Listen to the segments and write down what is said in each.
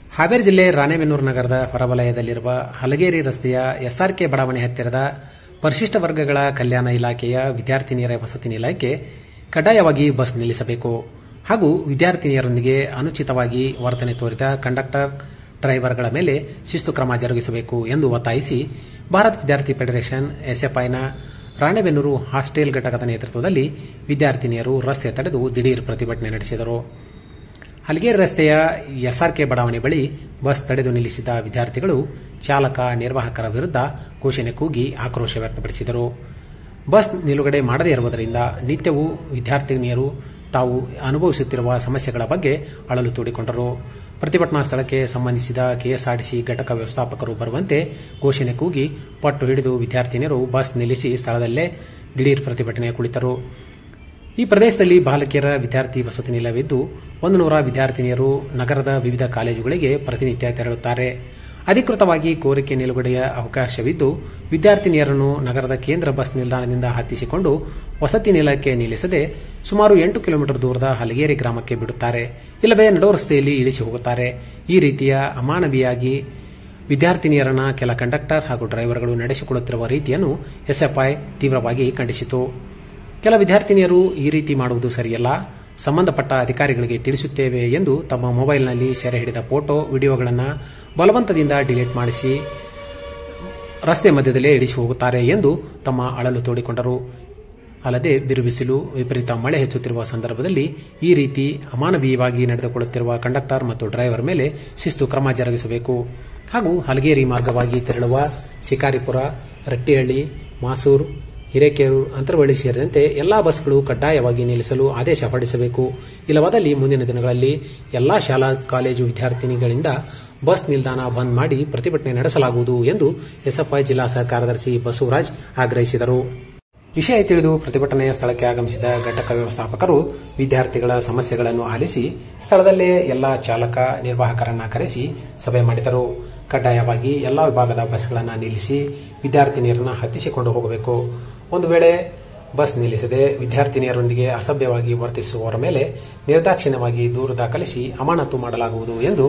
ಹಾವೇರಿ ಜಿಲ್ಲೆ ರಾಣೆಬೆನ್ನೂರು ನಗರದ ಹೊರವಲಯದಲ್ಲಿರುವ ಹಲಗೇರಿ ರಸ್ತೆಯ ಎಸ್ಆರ್ಕೆ ಬಡಾವಣೆ ಹತ್ತಿರದ ಪರಿಶಿಷ್ಟ ವರ್ಗಗಳ ಕಲ್ಯಾಣ ಇಲಾಖೆಯ ವಿದ್ಯಾರ್ಥಿನಿಯರ ವಸತಿ ನಿಲಯಕ್ಕೆ ಕಡ್ಡಾಯವಾಗಿ ಬಸ್ ನಿಲ್ಲಿಸಬೇಕು ಹಾಗೂ ವಿದ್ಯಾರ್ಥಿನಿಯರೊಂದಿಗೆ ಅನುಚಿತವಾಗಿ ವರ್ತನೆ ತೋರಿದ ಕಂಡಕ್ಟರ್ ಡ್ರೈವರ್ಗಳ ಮೇಲೆ ಶಿಸ್ತು ಕ್ರಮ ಜರುಗಿಸಬೇಕು ಎಂದು ಒತ್ತಾಯಿಸಿ ಭಾರತ್ ವಿದ್ಯಾರ್ಥಿ ಫೆಡರೇಷನ್ ಎಸ್ಎಫ್ಐನ ರಾಣೆಬೆನ್ನೂರು ಹಾಸ್ಟೆಲ್ ಘಟಕದ ನೇತೃತ್ವದಲ್ಲಿ ವಿದ್ಯಾರ್ಥಿನಿಯರು ರಸ್ತೆ ತಡೆದು ದಿಢೀರ್ ಪ್ರತಿಭಟನೆ ನಡೆಸಿದರು ಹಲಗೇರಿ ರಸ್ತೆಯ ಎಸ್ಆರ್ಕೆ ಬಡಾವಣೆ ಬಳಿ ಬಸ್ ತಡೆದು ನಿಲ್ಲಿಸಿದ ವಿದ್ಯಾರ್ಥಿಗಳು ಚಾಲಕ ನಿರ್ವಾಹಕರ ವಿರುದ್ಧ ಘೋಷಣೆ ಕೂಗಿ ಆಕ್ರೋಶ ವ್ಯಕ್ತಪಡಿಸಿದರು ಬಸ್ ನಿಲುಗಡೆ ಮಾಡದೇ ಇರುವುದರಿಂದ ನಿತ್ಯವೂ ವಿದ್ಯಾರ್ಥಿನಿಯರು ತಾವು ಅನುಭವಿಸುತ್ತಿರುವ ಸಮಸ್ಯೆಗಳ ಬಗ್ಗೆ ಅಳಲು ತೋಡಿಕೊಂಡರು ಪ್ರತಿಭಟನಾ ಸ್ಥಳಕ್ಕೆ ಸಂಬಂಧಿಸಿದ ಕೆಎಸ್ಆರ್ಟಿಸಿ ಘಟಕ ವ್ಯವಸ್ಥಾಪಕರು ಬರುವಂತೆ ಘೋಷಣೆ ಕೂಗಿ ಪಟ್ಟು ಹಿಡಿದು ವಿದ್ಯಾರ್ಥಿನಿಯರು ಬಸ್ ನಿಲ್ಲಿಸಿ ಸ್ಥಳದಲ್ಲೇ ದಿಢೀರ್ ಪ್ರತಿಭಟನೆ ಕುಳಿತರು ಈ ಪ್ರದೇಶದಲ್ಲಿ ಬಾಲಕಿಯರ ವಿದ್ಯಾರ್ಥಿ ವಸತಿ ನಿಲಯವಿದ್ದು ಒಂದು ನೂರ ವಿದ್ಯಾರ್ಥಿನಿಯರು ನಗರದ ವಿವಿಧ ಕಾಲೇಜುಗಳಿಗೆ ಪ್ರತಿನಿತ್ಯ ತೆರಳುತ್ತಾರೆ ಅಧಿಕೃತವಾಗಿ ಕೋರಿಕೆ ನಿಲುಗಡೆಯ ಅವಕಾಶವಿದ್ದು ವಿದ್ಯಾರ್ಥಿನಿಯರನ್ನು ನಗರದ ಕೇಂದ್ರ ಬಸ್ ನಿಲ್ದಾಣದಿಂದ ಹತ್ತಿಸಿಕೊಂಡು ವಸತಿ ನಿಲಯಕ್ಕೆ ನಿಲ್ಲಿಸದೆ ಸುಮಾರು ಎಂಟು ಕಿಲೋಮೀಟರ್ ದೂರದ ಹಲಗೇರಿ ಗ್ರಾಮಕ್ಕೆ ಬಿಡುತ್ತಾರೆ ಇಲ್ಲವೇ ನಡು ರಸ್ತೆಯಲ್ಲಿ ಇಳಿಸಿ ಹೋಗುತ್ತಾರೆ ಈ ರೀತಿಯ ಅಮಾನವೀಯಾಗಿ ವಿದ್ಯಾರ್ಥಿನಿಯರನ್ನ ಕೆಲ ಕಂಡಕ್ಟರ್ ಹಾಗೂ ಡ್ರೈವರ್ಗಳು ನಡೆಸಿಕೊಳ್ಳುತ್ತಿರುವ ರೀತಿಯನ್ನು ಎಸ್ಎಫ್ಐ ತೀವ್ರವಾಗಿ ಖಂಡಿಸಿತು ಕೆಲ ವಿದ್ಯಾರ್ಥಿನಿಯರು ಈ ರೀತಿ ಮಾಡುವುದು ಸರಿಯಲ್ಲ ಸಂಬಂಧಪಟ್ಟ ಅಧಿಕಾರಿಗಳಿಗೆ ತಿಳಿಸುತ್ತೇವೆ ಎಂದು ತಮ್ಮ ಮೊಬೈಲ್ನಲ್ಲಿ ಸೆರೆ ಹಿಡಿದ ಫೋಟೋ ವಿಡಿಯೋಗಳನ್ನು ಬಲವಂತದಿಂದ ಡಿಲೀಟ್ ಮಾಡಿಸಿ ರಸ್ತೆ ಮಧ್ಯದಲ್ಲೇ ಇಳಿಸಿ ಹೋಗುತ್ತಾರೆ ಎಂದು ತಮ್ಮ ಅಳಲು ತೋಡಿಕೊಂಡರು ಅಲ್ಲದೆ ಬಿರುಬಿಸಿಲು ವಿಪರೀತ ಮಳೆ ಹೆಚ್ಚುತ್ತಿರುವ ಸಂದರ್ಭದಲ್ಲಿ ಈ ರೀತಿ ಅಮಾನವೀಯವಾಗಿ ನಡೆದುಕೊಳ್ಳುತ್ತಿರುವ ಕಂಡಕ್ಟರ್ ಮತ್ತು ಡ್ರೈವರ್ ಮೇಲೆ ಶಿಸ್ತು ಕ್ರಮ ಜರುಗಿಸಬೇಕು ಹಾಗೂ ಹಲಗೇರಿ ಮಾರ್ಗವಾಗಿ ತೆರಳುವ ಶಿಕಾರಿಪುರ ರಟ್ಟಿಹಳ್ಳಿ ಮಾಸೂರು ಹಿರೇಕೆರೂರು ಅಂತರವಳ್ಳಿ ಸೇರಿದಂತೆ ಎಲ್ಲಾ ಬಸ್ಗಳು ಕಡ್ಡಾಯವಾಗಿ ನಿಲ್ಲಿಸಲು ಆದೇಶ ಹೊರಡಿಸಬೇಕು ಇಲ್ಲವಾದಲ್ಲಿ ಮುಂದಿನ ದಿನಗಳಲ್ಲಿ ಎಲ್ಲಾ ಶಾಲಾ ಕಾಲೇಜು ವಿದ್ಯಾರ್ಥಿನಿಗಳಿಂದ ಬಸ್ ನಿಲ್ದಾಣ ಬಂದ್ ಮಾಡಿ ಪ್ರತಿಭಟನೆ ನಡೆಸಲಾಗುವುದು ಎಂದು ಎಸ್ಎಫ್ಐ ಜಿಲ್ಲಾ ಸಹ ಕಾರ್ಯದರ್ಶಿ ಬಸವರಾಜ್ ಆಗ್ರಹಿಸಿದರು ವಿಷಯ ತಿಳಿದು ಪ್ರತಿಭಟನೆಯ ಸ್ಥಳಕ್ಕೆ ಆಗಮಿಸಿದ ಘಟಕ ವ್ಯವಸ್ಥಾಪಕರು ವಿದ್ಯಾರ್ಥಿಗಳ ಸಮಸ್ಯೆಗಳನ್ನು ಆಲಿಸಿ ಸ್ಥಳದಲ್ಲೇ ಎಲ್ಲಾ ಚಾಲಕ ನಿರ್ವಾಹಕರನ್ನ ಕರೆಸಿ ಸಭೆ ಮಾಡಿದರು ಕಡ್ಡಾಯವಾಗಿ ಎಲ್ಲಾ ವಿಭಾಗದ ಬಸ್ಗಳನ್ನು ನಿಲ್ಲಿಸಿ ವಿದ್ಯಾರ್ಥಿನಿಯರನ್ನ ಹತ್ತಿಸಿಕೊಂಡು ಹೋಗಬೇಕು ಒಂದು ವೇಳೆ ಬಸ್ ನಿಲ್ಲಿಸದೆ ವಿದ್ಯಾರ್ಥಿನಿಯರೊಂದಿಗೆ ಅಸಭ್ಯವಾಗಿ ವರ್ತಿಸುವವರ ಮೇಲೆ ನಿರ್ದಾಕ್ಷಿಣ್ಯವಾಗಿ ದೂರು ದಾಖಲಿಸಿ ಅಮಾನತು ಮಾಡಲಾಗುವುದು ಎಂದು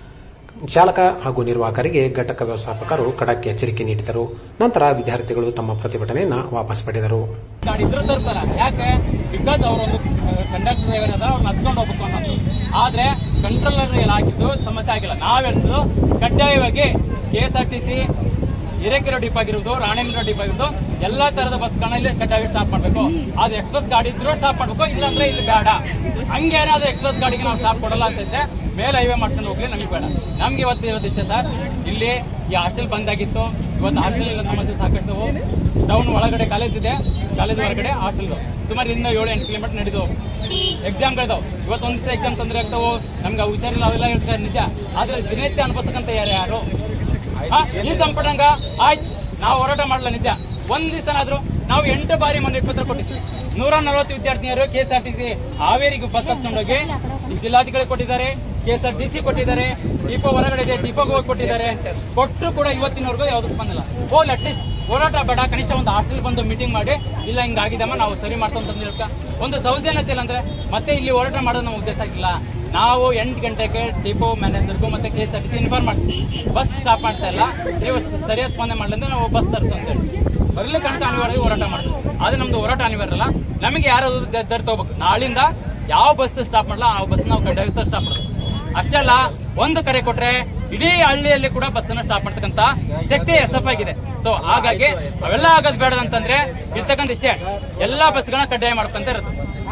ಚಾಲಕ ಹಾಗೂ ನಿರ್ವಾಹಕರಿಗೆ ಘಟಕ ವ್ಯವಸ್ಥಾಪಕರು ಖಡಕ್ ಎಚ್ಚರಿಕೆ ನೀಡಿದರು ನಂತರ ವಿದ್ಯಾರ್ಥಿಗಳು ತಮ್ಮ ಪ್ರತಿಭಟನೆಯನ್ನು ವಾಪಸ್ ಪಡೆದರು ಗಾಡಿ ಇದ್ರು ತರ್ತಾರ ಯಾಕೆ ಬಿಕಾಸ್ ಅವರೊಂದು ಕಂಡಕ್ಟರ್ ಡ್ರೈವರ್ ಅದ ಅವ್ರನ್ನ ಹಚ್ಕೊಂಡು ಹೋಗ್ಬೇಕು ಅನ್ನೋದು ಆದ್ರೆ ಕಂಟ್ರೋಲರ್ ಹಾಕಿದ್ದು ಸಮಸ್ಯೆ ಆಗಿಲ್ಲ ನಾವೆಲ್ಲರೂ ಕಡ್ಡಾಯವಾಗಿ K S R T C Hirekere ಡಿಪ್ ಆಗಿರೋದು ರಾಣೇಂದ್ರ ಡಿಪ್ ಆಗಿರೋದು ಎಲ್ಲಾ ತರದ ಬಸ್ಗಳಲ್ಲಿ ಕಡ್ಡಾಯ ಸ್ಟಾಪ್ ಮಾಡ್ಬೇಕು ಅದು ಎಕ್ಸ್ಪ್ರೆಸ್ ಗಾಡಿ ಇದ್ರು ಸ್ಟಾಪ್ ಮಾಡ್ಬೇಕು ಇಲ್ಲಾಂದ್ರೆ ಇಲ್ಲಿ ಬೇಡ ಹಂಗೆ ಏನಾದ್ರು ಎಕ್ಸ್ಪ್ರೆಸ್ ಗಾಡಿಗೆ ನಾವು ಸ್ಟಾಪ್ ಕೊಡಲ್ಲ ಅಂತ ಇದ್ರೆ ಮೇಲೆ ಹೈವೇ ಮಾಡ್ಕೊಂಡು ಹೋಗ್ಲಿ ನಮಗೆ ಬೇಡ ನಮ್ಗೆ ಇವತ್ತು ಇವತ್ತು ಇಷ್ಟೇ ಸರ್ ಇಲ್ಲಿ ಈ ಹಾಸ್ಟೆಲ್ ಬಂದಾಗಿತ್ತು ಇವತ್ತು ಹಾಸ್ಟೆಲ್ ಎಲ್ಲ ಸಮಸ್ಯೆ ಸಾಕಷ್ಟು ಟೌನ್ ಒಳಗಡೆ ಕಾಲೇಜ್ ಇದೆ ಕಾಲೇಜ್ ಹೊರಗಡೆ ಹಾಸ್ಟೆಲ್ ಸುಮಾರು ಇನ್ನು ಏಳು ಎಂಟು ಕಿಲೋಮೀಟರ್ ನಡೆದು ಎಕ್ಸಾಮ್ಗಳಿದಾವೆ ಇವತ್ತು ಒಂದು ದಿವಸ ಎಕ್ಸಾಮ್ ತೊಂದರೆ ಆಗ್ತಾವು ನಮ್ಗೆ ಅವು ಹುಷಾರಿಲ್ಲ ಅವೆಲ್ಲ ಹೇಳ್ತಾರೆ ನಿಜ ಆದ್ರೆ ದಿನನಿತ್ಯ ಅನುಭವಿಸಕ್ಕಂತ ಯಾರು ಯಾರು ಹಾ, ಈ ಸಂಪಡಂಗ ಆಯ್ತು ನಾವು ಹೋರಾಟ ಮಾಡಲ್ಲ ನಿಜ ಒಂದ್ ದಿವಸನಾದ್ರೂ ನಾವು ಎಂಟು ಬಾರಿ ಮನೆ ಪತ್ರ ಕೊಟ್ಟಿದ್ವಿ ನೂರ ನಲವತ್ತು ವಿದ್ಯಾರ್ಥಿನಿಯರು ಕೆಎಸ್ಆರ್ಟಿಸಿ ಹಾವೇರಿಗೆ ಬಸ್ ಹಚ್ಕೊಂಡೋಗಿ ಜಿಲ್ಲಾಧಿಕಾರಿ ಕೊಟ್ಟಿದ್ದಾರೆ ಕೆಎಸ್ಆರ್ಟಿಸಿ ಕೊಟ್ಟಿದ್ದಾರೆ ಡಿಪೋ ಹೊರಗಡೆ ಇದೆ ಡಿಪೋಗೆ ಹೋಗಿ ಕೊಟ್ಟಿದ್ದಾರೆ ಕೊಟ್ಟರು ಕೂಡ ಇವತ್ತಿನವರೆಗೂ ಯಾವ್ದು ಸ್ಪಂದಿಲ್ಲ ಹೋಗ್ಲಿ ಅಟ್ಲೀಸ್ಟ್ ಹೋರಾಟ ಬೇಡ ಕನಿಷ್ಠ ಒಂದು ಹಾಸ್ಟೆಲ್ ಬಂದು ಮೀಟಿಂಗ್ ಮಾಡಿ ಇಲ್ಲ ಹಿಂಗಾಗಿದಮ್ಮ ನಾವು ಸರಿ ಮಾಡ್ಕೊಂತ ಒಂದು ಸೌಜನ್ಯತೆ ಇಲ್ಲ ಅಂದ್ರೆ ಮತ್ತೆ ಇಲ್ಲಿ ಹೋರಾಟ ಮಾಡೋದು ನಮ್ಮ ಉದ್ದೇಶ ಆಗಿಲ್ಲ ನಾವು ಎಂಟು ಗಂಟೆಗೆ ಡಿಪೋ ಮ್ಯಾನೇಜರ್ಗೂ ಮತ್ತೆ K S R T C inform ಮಾಡ್ತೀವಿ ಬಸ್ ಸ್ಟಾಪ್ ಮಾಡ್ತಾ ಇಲ್ಲ ನೀವು ಸರಿಯಾದ ಸ್ಪಂದನೆ ಮಾಡಲಿಂದ್ರೆ ನಾವು ಬಸ್ ತರ್ತು ಅಂತ ಹೇಳಿ ಬರ್ಲಿಕ್ಕಂತ ಅನಿವಾರ್ಯ ಹೋರಾಟ ಮಾಡ್ತೀವಿ ಅದು ನಮ್ದು ಹೋರಾಟ ಅನಿವಾರ್ಯ ಅಲ್ಲ ನಮಗೆ ಯಾರಾದ್ರು ಜವಾಬ್ದಾರಿ ತಗೋಬೇಕು ನಾಳಿಂದ ಯಾವ ಬಸ್ ಸ್ಟಾಪ್ ಮಾಡಲ್ಲ ಆ ಬಸ್ ನಾವು ಕಡ್ಡಾಯ ಸ್ಟಾಪ್ ಮಾಡೋದು ಅಷ್ಟೇ ಅಲ್ಲ ಒಂದು ಕರೆ ಕೊಟ್ರೆ ಇಡೀ ಹಳ್ಳಿಯಲ್ಲಿ ಕೂಡ ಬಸ್ ಅನ್ನ ಸ್ಟಾಪ್ ಮಾಡ್ತಕ್ಕಂತ ಶಕ್ತಿ ಎಸ್ ಎಫ್ ಆಗಿದೆ ಸೊ ಹಾಗಾಗಿ ಅವೆಲ್ಲ ಆಗೋದು ಬೇಡ ಅಂತಂದ್ರೆ ಇರ್ತಕ್ಕಂಥ ಇಷ್ಟೇ ಎಲ್ಲಾ ಬಸ್ಗಳನ್ನ ಕಡ್ಡಾಯ ಮಾಡ್ಕೊಂತ ಇರುತ್ತೆ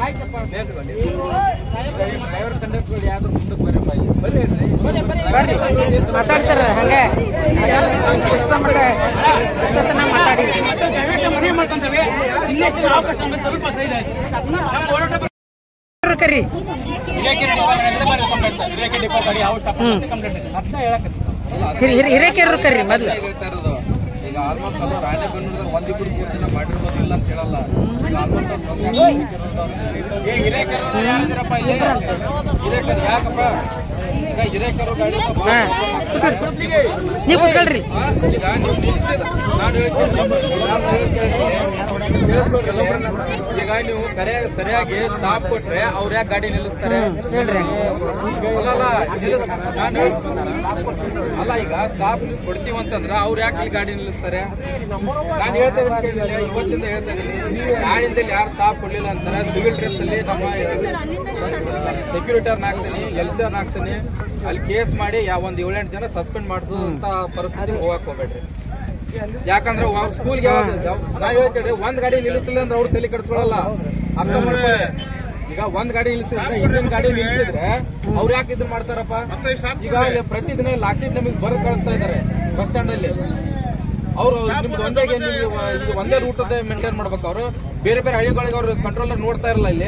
ಬರ್ರಿ ಮಾತಾಡ್ತಾರ ಹಂಗೆ ಇಷ್ಟೊಂದು ಇಷ್ಟೊತ್ತನ ಮಾತಾಡಿ ದಯವಿಟ್ಟು ಮನವಿ ಮಾಡ್ಕೊಂತೇವೆ ಇನ್ನೆಷ್ಟು ನಾವು ಕಷ್ಟ ಸ್ವಲ್ಪ ಸೈಡ್ ಆಯ್ತು ನಮ್ಮ ಹೋರಾಟ ಕರಿ Hirekere department complaint sir Hirekere department ಯಾವ ಸ್ಟಾಪ್ ಕಂಪ್ಲೇಂಟ್ ಇದೆ ಅದನ್ನ ಹೇಳಕ್ಕೆ ಹಿರಿ ಹಿರಿ ಹಿರೇಕೆರರು ಕರ್ರಿ ಮೊದ್ಲು ಹೇಳ್ತಾ ಇರೋದು ಈಗ ಆಲ್ಮೋಸ್ಟ್ ಅದು ರಾಣೆಬೆನ್ನೂರಲ್ಲಿ ಒಂದಿಬ್ಬರು ಮೂರು ಜನ ಮಾಡಿರ್ಬೋದಿಲ್ಲ ಅಂತ ಹೇಳಲ್ಲ ಈಗ ಆಲ್ಮೋಸ್ಟ್ ಹಿರೇಕೆರೂರು ಯಾಕಪ್ಪ ಹಿರೇಕರು ಗಾಡಿ ಹಾ ನೀವು ಕೂತ್ಕೊಳ್ರಿ ಆ, ಈಗ ನೀವು ನಿಲ್ಸಿದ ನಾನು ಹೇಳ್ತೀನಿ ನಾನು ಹೇಳ್ತೀನಿ. ಕೇಳಿಸ್ಕೊಳ್ರಿ. ಈಗ ನೀವು ಕರೆ ಸರಿಯಾಗಿ ಸ್ಟಾಪ್ ಕೊಟ್ರೆ ಅವ್ರ ಯಾಕೆ ಗಾಡಿ ನಿಲ್ಲಿಸ್ತಾರೆ ಹೇಳ್ರಿ ಅಲ್ಲಲ್ಲ ನಿಲ್ಲಿಸ್- ನಾನು ಹೇಳ್ತೀನಿ. ಅಲ್ಲ ಈಗ ಸ್ಟಾಪ್ ನೀವು ಕೊಡ್ತೀವಿ ಅಂತಂದ್ರೆ ಅವ್ರು ಯಾಕೆ ಇಲ್ಲಿ ಗಾಡಿ ನಿಲ್ಲಿಸ್ತಾರೆ ನಾನು ಹೇಳ್ತಾ ಇದ್ದೀನಿ ಕೇಳಿಲ್ಲ ಇವತ್ತಿಂದ ಹೇಳ್ತಾ ಇದ್ದೀನಿ ನಾಳಿಂದ ಯಾರು ಸ್ಟಾಪ್ ಕೊಡ್ಲಿಲ್ಲ ಅಂತಾರೆ ಸಿವಿಲ್ ಡ್ರೆಸ್ ಅಲ್ಲಿ ನಮ್ಮ ಸೆಕ್ಯೂರಿಟರ್ನ ಹಾಕ್ತೀನಿ ಎಲ್ ಸಿ ಅವ್ರನ್ನ ಹಾಕ್ತೀನಿ ಅಲ್ಲಿ ಕೇಸ್ ಮಾಡಿ ಯಾವ ಒಂದ್ ಏಳೆಂಟು ಜನ ಸಸ್ಪೆಂಡ್ ಮಾಡುದು ಅಂತ ಪರಿಸ್ಥಿತಿ ಹೋಗಕ್ ಹೋಗ್ಬೇಡ್ರಿ ಯಾಕಂದ್ರೆ ಸ್ಕೂಲ್ಗೆ ಯಾವಾಗ ಯಾವ- ನಾ ಹೇಳ್ತೇನೆ ಒಂದ್ ಗಾಡಿ ನಿಲ್ಲಿಸಲಿಲ್ಲ ಅಂದ್ರೆ ಅವ್ರು ತಲೆ ಕೆಡಿಸ್ಕೊಳಲ್ಲ ಅರ್ಥ ಮಾಡ್ಕೊಳ್ಳಿ ಈಗ ಒಂದ್ ಗಾಡಿ ನಿಲ್ಲಿಸಿದ್ರೆ ಇನ್ನೊಂದ್ ಗಾಡಿ ನಿಲ್ಲಿಸಿದ್ರೆ ಅವ್ರು ಯಾಕೆ ಇದನ್ನ ಮಾಡ್ತಾರಪ್ಪ ಈಗ ಇಲ್ಲಿ ಪ್ರತಿದಿನ ಲಾಕ್ಸಿಟ್ ನಮಗೆ ಬರೆದು ಕಳಿಸ್ತಾ ಇದಾರೆ ಬಸ್ ಸ್ಟ್ಯಾಂಡ್ ಅಲ್ಲಿ ಅವರು ನಿಮ್ದು ಒಂದೇ ನಿಮ್ಗೆ ಇದು ಒಂದೇ ರೂಟ್ ಮೇಂಟೈನ್ ಮಾಡ್ಬೇಕು ಅವರು ಬೇರೆ ಬೇರೆ ಹಳ್ಳಿಗಳಿಗೆ ಅವ್ರು ಕಂಟ್ರೋಲರ್ ನೋಡ್ತಾ ಇರಲ್ಲ ಇಲ್ಲಿ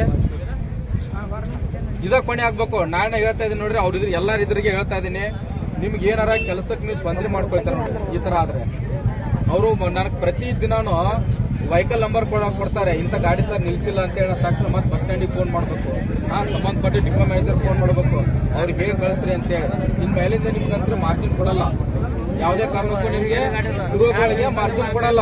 ಇದಾಗ ಕೊನೆ ಆಗ್ಬೇಕು ನಾನು ಹೇಳ್ತಾ ಇದೀನಿ ನೋಡ್ರಿ ಅವ್ರ ಇದ್ರ ಎಲ್ಲಾರ ಇದ್ರಿಗೆ ಹೇಳ್ತಾ ಇದೀನಿ ನಿಮ್ಗೆ ಏನಾರ ಕೆಲಸಕ್ಕೆ ನೀವು ತೊಂದರೆ ಮಾಡ್ಕೊಳ್ತಾರೆ ನೋಡ್ರಿ ಈ ತರ ಆದ್ರೆ ಅವರು ನನಗೆ ಪ್ರತಿ ದಿನಾನು ವೆಹಿಕಲ್ ನಂಬರ್ ಕೊಡ ಕೊಡ್ತಾರೆ ಇಂಥ ಗಾಡಿ ಸರ್ ನಿಲ್ಸಿಲ್ಲ ಅಂತ ಹೇಳಿ ತಕ್ಷಣ ಮತ್ತೆ ಬಸ್ ಸ್ಟ್ಯಾಂಡಿಗೆ ಫೋನ್ ಮಾಡ್ಬೇಕು ಹಾ ಸಂಬಂಧಪಟ್ಟ ಡಿಪೋ ಮ್ಯಾನೇಜರ್ ಫೋನ್ ಮಾಡ್ಬೇಕು ಅವ್ರಿಗೆ ಹೇಗೆ ಕಳಿಸ್ರಿ ಅಂತ ಹೇಳಿ ಇನ್ ಮೇಲಿಂದ ನಿಮ್ಗಂತೂ ಮಾರ್ಜಿನ್ ಕೊಡಲ್ಲ ಯಾವುದೇ ಕಾರಣಕ್ಕೂ ನಿಮ್ಗೆ ಗೃಹಗಳಿಗೆ ಮಾರ್ಜಿನ್ ಕೊಡಲ್ಲ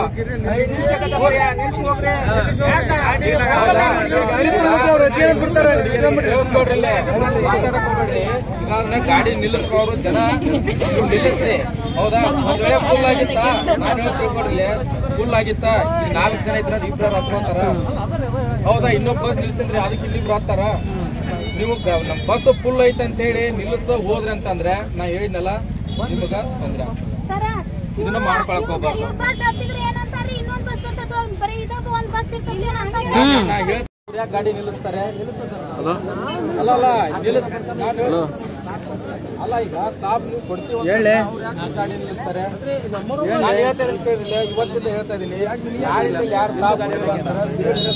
ಕೇಳಿಸ್ಕೊಳ್ರಿ ಇಲ್ಲೇ. ಮಾತಾಡಕ್ ಹೋಗ್ಬೇಡ್ರಿ. ಈಗ ಅದನ್ನ ಗಾಡಿ ನಿಲ್ಲಿಸ್ಕೊಳ್ಳೋರು ಜನ ನೀವು ನಿಲ್ಲಿಸ್ರಿ ಹೌದಾ ಒಂದ್ ವೇಳೆ ಫುಲ್ ಆಗಿತ್ತಾ ನಾನು ಹೇಳಿ ತಿಳ್ಕೊಡ್ರಿ ಫುಲ್ ಆಗಿತ್ತಾ ಈಗ ನಾಲ್ಕು ಜನ ಇದ್ರ ಇಬ್ಬರು ಹತ್ಕೊಂತಾರ ಹೌದಾ ಇನ್ನೊಬ್ಬ ನಿಲ್ಸಿದ್ರಿ ಅದಕ್ಕೆ ಇನ್ನಿಬ್ರು ಹತ್ತಾರ ನೀವು ಗ- ನಮ್ ಬಸ್ ಫುಲ್ ಐತೆ ಅಂತ ಹೇಳಿ ನಿಲ್ಲಿಸ್ದ ಹೋದ್ರಿ ಅಂತಂದ್ರೆ ನಾ ಹೇಳಿದ್ನಲ್ಲ ನಿಮಗ ತೊಂದ್ರೆ ಆಗ್ತದೆ ಸರ ಇದನ್ನ ಮಾಡ್ಕೊಳಕ್ ಹೋಗ್ಬಾರ್ದು. ಬಸ್ ಹತ್ತಿದ್ರೆ ಏನಂತಾರ್ರಿ ಇನ್ನೊಂದ್ ಬಸ್ ಬರ್ತದ ಬರೀ ಇದೊಬ್ಬ ಒಂದ್ ಬಸ್ ಇರ್ತೈತಿ ನಾ ಹೇಳ್- ಯಾಕ್ ಗಾಡಿ ನಿಲ್ಲಿಸ್ತಾರೆ ಅಲ್ಲ ಅಲ್ಲ ನಿಲ್ಲಿಸ್ ನಾನು ಹೇಳು. ಅಲ್ಲ ಈಗ ಸ್ಟಾಪ್ ನೀವು ಕೊಡ್ತೀವಿ ಅಂತ ಅವ್ರು ಯಾಕ್ ಗಾಡಿ ನಿಲ್ಲಿಸ್ತಾರೆ ನಾನು ಹೇಳ್ತಾ ಇದ್ದೀನಿ ಕೇಳಿಲ್ಲ ಇವತ್ತಿಂದ ಹೇಳ್ತಾ ಇದೀನಿ ಯಾರಿಂದ ಯಾರು ಸ್ಟಾಪ್ ಕೊಡಿಲ್ಲ ಅಂತಾರೆ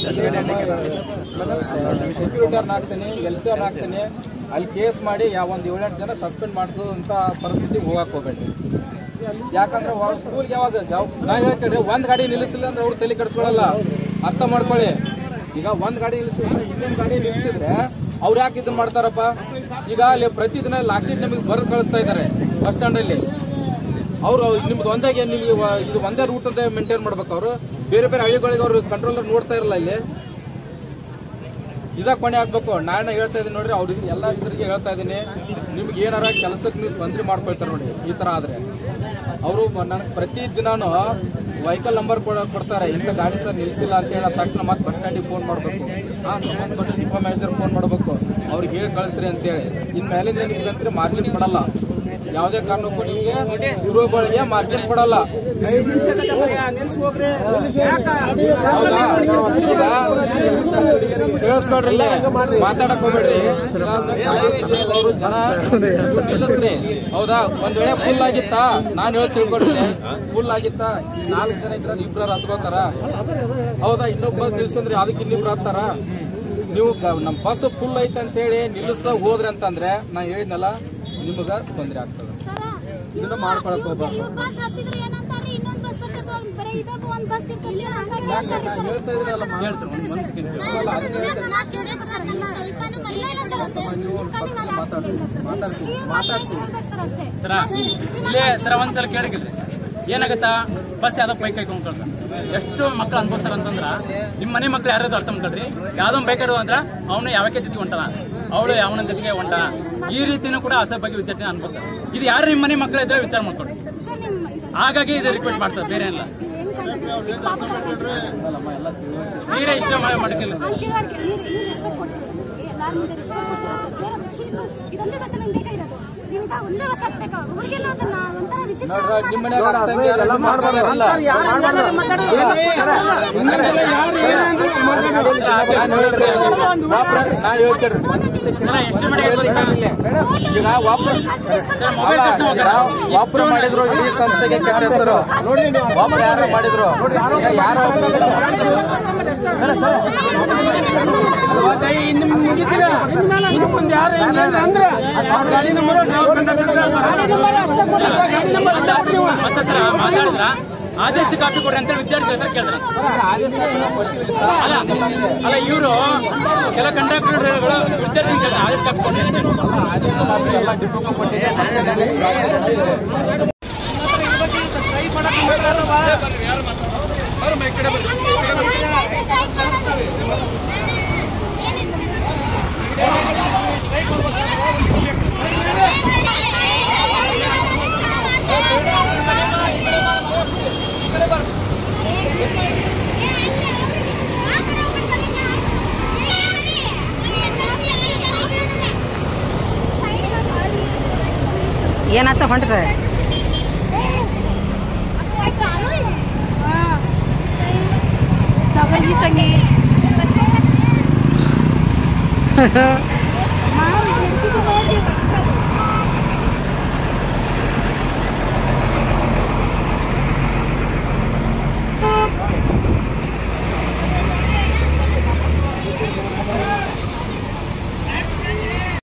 ಸೆಕ್ಯೂರಿಟರ್ನ ಹಾಕ್ತೀನಿ ಎಲ್ ಸಿ ಅವ್ರನ್ನ ಹಾಕ್ತೀನಿ ಅಲ್ಲಿ ಕೇಸ್ ಮಾಡಿ ಯಾವ ಒಂದ್ ಏಳೆಂಟು ಜನ ಸಸ್ಪೆಂಡ್ ಮಾಡ್ದು ಅಂತ ಪರಿಸ್ಥಿತಿಗೆ ಹೋಗಕ್ ಹೋಗ್ಬೇಡ್ರಿ ಯಾಕಂದ್ರೆ ಸ್ಕೂಲ್ಗೆ ಯಾವಾಗ ಯಾವ- ನಾ ಹೇಳ್ತೇನೆ ಒಂದ್ ಗಾಡಿ ನಿಲ್ಲಿಸಿಲ್ಲ ಅಂದ್ರೆ ಅವ್ರು ತಲೆ ಕೆಡಿಸ್ಕೊಳಲ್ಲ ಅರ್ಥ ಮಾಡ್ಕೊಳ್ಳಿ ಈಗ ಒಂದ್ ಗಾಡಿ ನಿಲ್ಲಿಸಿದ್ರೆ ಇನ್ನೊಂದ್ ಗಾಡಿ ನಿಲ್ಲಿಸಿದ್ರೆ ಅವ್ರು ಯಾಕೆ ಇದನ್ನ ಮಾಡ್ತಾರಪ್ಪ ಈಗ ಅಲ್ಲಿ ಪ್ರತಿದಿನ ಲಾಕ್ಸೀಟ್ ನಮಗೆ ಬರೆದು ಕಳಿಸ್ತಾ ಇದ್ದಾರೆ ಬಸ್ ಸ್ಟ್ಯಾಂಡ್ ಅಲ್ಲಿ ಅವ್ರು ನಿಮ್ದು ಒಂದಾಗೆ ನಿಮ್ಗೆ ವ- ಇದು ಒಂದೇ ರೂಟ್ ಅಂತ ಮೇಂಟೈನ್ ಮಾಡ್ಬೇಕು ಅವರು ಬೇರೆ ಬೇರೆ ಹಳ್ಳಿಗಳಿಗೆ ಅವರು ಕಂಟ್ರೋಲರ್ ನೋಡ್ತಾ ಇರಲ್ಲ ಇಲ್ಲಿ ಇದಾಗ ಕೊನೆ ಆಗ್ಬೇಕು ನಾನು ಹೇಳ್ತಾ ಇದ್ದೀನಿ ನೋಡ್ರಿ ಅವ್ರಿಗೆ ಎಲ್ಲ ಇದ್ರಿಗೆ ಹೇಳ್ತಾ ಇದ್ದೀನಿ ನಿಮ್ಗೆ ಏನಾರ ಕೆಲಸಕ್ಕೆ ನೀವು ತೊಂದರೆ ಮಾಡ್ಕೊಳ್ತಾರೆ ನೋಡಿ ಈ ತರ ಆದ್ರೆ ಅವರು ನನಗೆ ಪ್ರತಿ ದಿನಾನು ವೆಹಿಕಲ್ ನಂಬರ್ ಕೊಡ್ತಾರೆ ಇಂಥ ಗಾಡಿ ಸರ್ ನಿಲ್ಸಿಲ್ಲ ಅಂತ ಹೇಳಿ ತಕ್ಷಣ ಮತ್ತೆ ಬಸ್ ಸ್ಟ್ಯಾಂಡಿಗೆ ಫೋನ್ ಮಾಡಬೇಕು ಹಾ ಸಂಬಂಧಪಟ್ಟ ಡಿಪೋ ಮ್ಯಾನೇಜರ್ ಫೋನ್ ಮಾಡಬೇಕು ಅವ್ರಿಗೆ ಹೇಳಿ ಕಳಿಸ್ರಿ ಅಂತೇಳಿ ಇನ್ ಮೇಲಿಂದ ನಿಮ್ಗಂದ್ರೆ ಮಾರ್ಜಿನ್ ಕೊಡಲ್ಲ ಯಾವುದೇ ಕಾರಣಕ್ಕೂ ನಿಮ್ಗೆ ಗುರುಗಳಿಗೆ ಮಾರ್ಜಿನ್ ಕೊಡಲ್ಲ ಹೌದಾ ಈಗ ಕೇಳಿಸ್ಕೊಡ್ರಿ ಇಲ್ಲೇ. ಮಾತಾಡಕ್ ಹೋಗ್ಬೇಡ್ರಿ ಅವರು ಜನ ನಿಲ್ಲಿಸ್ರಿ ಹೌದಾ ಒಂದ್ ವೇಳೆ ಫುಲ್ ಆಗಿತ್ತಾ ನಾನು ಹೇಳಿ ತಿಳ್ಕೊಡ್ರಿ ಫುಲ್ ಆಗಿತ್ತಾ ನಾಲ್ಕು ಜನ ಇದ್ರ ಇಬ್ರು ಹತ್ಕೋತಾರ ಹೌದಾ ಇನ್ನೊಬ್ಬ ನಿಲ್ಸಂದ್ರಿ ಅದಕ್ಕೆ ಇನ್ನಿಬ್ರು ಹತ್ತಾರ ನೀವು ಗ- ನಮ್ ಬಸ್ ಫುಲ್ ಐತೆ ಅಂತ ಹೇಳಿ ನಿಲ್ಲಿಸ್ದ ಹೋದ್ರಿ ಅಂತಂದ್ರೆ ನಾ ಹೇಳಿದ್ನಲ್ಲ ನಿಮಗ ತೊಂದ್ರೆ ಆಗ್ತದೆ ಸರ ಇದನ್ನ ಮಾಡ್ಕೊಳಕ್ ಹೋಗ್ಬಾರ್ದು ಬಸ್ ಹತ್ತಿದ್ರೆ ಏನಂತಾರ್ರಿ ಇನ್ನೊಂದ್ ಬಸ್ ಬರ್ತದ ಬರೀ ಇದೊಬ್ಬ ಒಂದ್ ಬಸ್ ಇರ್ತೈತಿ ಯಾಕೆ ನಾ ಹೇಳ್ತಾ ಇದ್ದೀನಲ್ಲ ಕೇಳ್ಸಿ ಒಂದ್ ಮನ್ಸಿಗೆ ಅಲ್ಲ, ಅದಕ್ಕೆ ಹೇಳ್ತಾ ಸರ ಇಲ್ಲೇ ಸರ ಒಂದ್ಸಲ ಕೇಳಿಗಿಲ್ರಿ ಏನಾಗತ್ತಾ ಬಸ್ ಯಾವ್ದೋ ಬೈಕ್ ಕೈಕೊಂಡ್ ಕಳ್ಸ ಎಷ್ಟು ಮಕ್ಳು ಅನ್ಭವಿಸ್ತಾರ ಅಂತಂದ್ರ ನಿಮ್ ಮನೆ ಮಕ್ಳು ಯಾರ್ಯಾರು ಅರ್ಥ ಮಾಡ್ಕೊಳ್ರಿ ಯಾವ್ದೋ ಒಂದ್ ಬೈಕ್ ಅಂದ್ರ ಅವನು ಯಾವಕ್ಕೆ ಜೊತೆಗೆ ಹೊಂಟಾನ ಅವಳು ಯಾವನ ಜೊತೆಗೆ ಹೊಂಟಾನ ಈ ರೀತಿನೂ ಕೂಡ ಅಸಭ್ಯ ವಿದ್ಯಾರ್ಥಿ ಅನ್ಭವಿಸ್ತಾರೆ ಇದು ಯಾರು ನಿಮ್ಮ ಮನೆ ಮಕ್ಳು ಇದ್ರೆ ವಿಚಾರ ಮಾಡ್ಕೊಳ್ರಿ ಹಾಗಾಗಿ ಇದು ರಿಕ್ವೆಸ್ಟ್ ಮಾಡ್ತಾರೆ ಬೇರೆ ಏನಿಲ್ಲ ನೀರೇ ಇಷ್ಟ ಮಾಡಿ ಮಾಡಿಕಿಲ್ಲ ಇದೊಂದೇ ಬಸ್ ನಂಗೆ ಬೇಕಾಗಿರೋದು ನಿಮ್ಗೆ ಒಂದೇ ಬಸ್ ಹತ್ಬೇಕು ಹುಡುಗಿಲ್ಲ ಅದನ್ನ ಒಂಥರ ವಿಚಿತ್ರ ನೋಡ್ರ ನಿಮ್ಮ ಮನ್ಯಾಗ ಅಕ್ಕ ತಂಗಿಯರು ನಿಮ್ಮ ಮಕ್ಕಳಿರಲ್ಲ. ನಾನ್ ಹೇಳ್ತೀನಿ, ವಾಪರ ನಾ ಹೇಳ್ತೀನಿ ಒಂದ್ ನಿಮಿಷ ಕೇಳಿ. ಎಷ್ಟು ಮಾಡಿ ಹೇಳ್ತೀನಿ ಇಲ್ಲೇ. ಈಗ ವಾಪರ ಅಲ್ಲ, ಈಗ ವಾಪರ ಮಾಡಿದ್ರು ಇಡೀ ಸಂಸ್ಥೆಗೆ ಕೆಟ್ಟ ಹೆಸರು ವಾಪರ ಯಾರು ಮಾಡಿದ್ರು ಈಗ ಯಾರು ಮತ್ತೆ ಸರ್ ಮಾತಾಡಿದ್ರ ಆದೇಶ ಕಾಪಿ ಕೊಡ್ರಿ ಅಂತ ವಿದ್ಯಾರ್ಥಿ ಹತ್ರ ಕೇಳಿದ್ರೆ ಆದೇಶ ಕೊಡ್ತೀವಿ ಸರ್. ಅಲ್ಲ ಅಲ್ಲ ಇವರು ಕೆಲ ಕಂಡಕ್ಟರ್ಗಳು ವಿದ್ಯಾರ್ಥಿ ಕೇಳಿದ್ರೆ ಆದೇಶ ಕಾಪಿ ಕೊಡ್ರಿ ಅಂತ ಹೇಳ್ತಾರೆ. ಆದೇಶ ಕಾಪಿ ಎಲ್ಲ ಡಿಪೋಗೂ ಕೊಟ್ಟಿದೆ ಏನಾತ ಹೊಂಟದ ಸಂಗಿ